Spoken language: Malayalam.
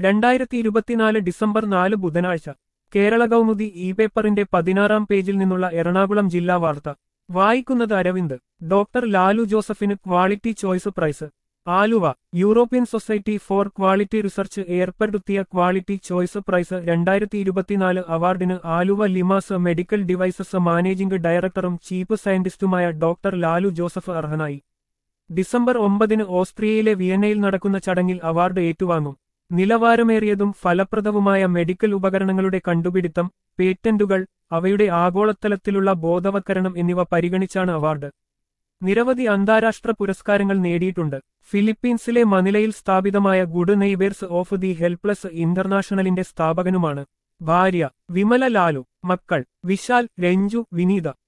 രണ്ടായിരത്തി ഇരുപത്തിനാല് ഡിസംബർ നാല് ബുധനാഴ്ച കേരള കൗമുദി ഇ പേപ്പറിന്റെ പതിനാറാം പേജിൽ നിന്നുള്ള എറണാകുളം ജില്ലാ വാർത്ത വായിക്കുന്നത് അരവിന്ദ് ഡോക്ടർ ലാലു ജോസഫിന് quality choice prize Aluva European society for quality research ഏർപ്പെടുത്തിയ ക്വാളിറ്റി ചോയ്സ് പ്രൈസ് രണ്ടായിരത്തി ഇരുപത്തിനാല് അവാർഡിന് Aluva Limas medical devices managing ഡയറക്ടറും ചീഫ് സയന്റിസ്റ്റുമായ ഡോക്ടർ ലാലു ജോസഫ് അർഹനായി ഡിസംബർ ഒമ്പതിന് ഓസ്ട്രിയയിലെ വിയന്നയിൽ നടക്കുന്ന ചടങ്ങിൽ അവാർഡ് ഏറ്റുവാങ്ങും നിലവാരമേറിയതും ഫലപ്രദവുമായ മെഡിക്കൽ ഉപകരണങ്ങളുടെ കണ്ടുപിടുത്തം പേറ്റന്റുകൾ അവയുടെ ആഗോളതലത്തിലുള്ള ബോധവത്കരണം എന്നിവ പരിഗണിച്ചാണ് അവാർഡ് നിരവധി അന്താരാഷ്ട്ര പുരസ്കാരങ്ങൾ നേടിയിട്ടുണ്ട് ഫിലിപ്പീൻസിലെ മനിലയിൽ സ്ഥാപിതമായ good neighbours of the helpless ഇന്റർനാഷണലിന്റെ സ്ഥാപകനുമാണ് ഭാര്യ വിമല ലാലു മക്കൾ വിശാൽ രഞ്ജു വിനീത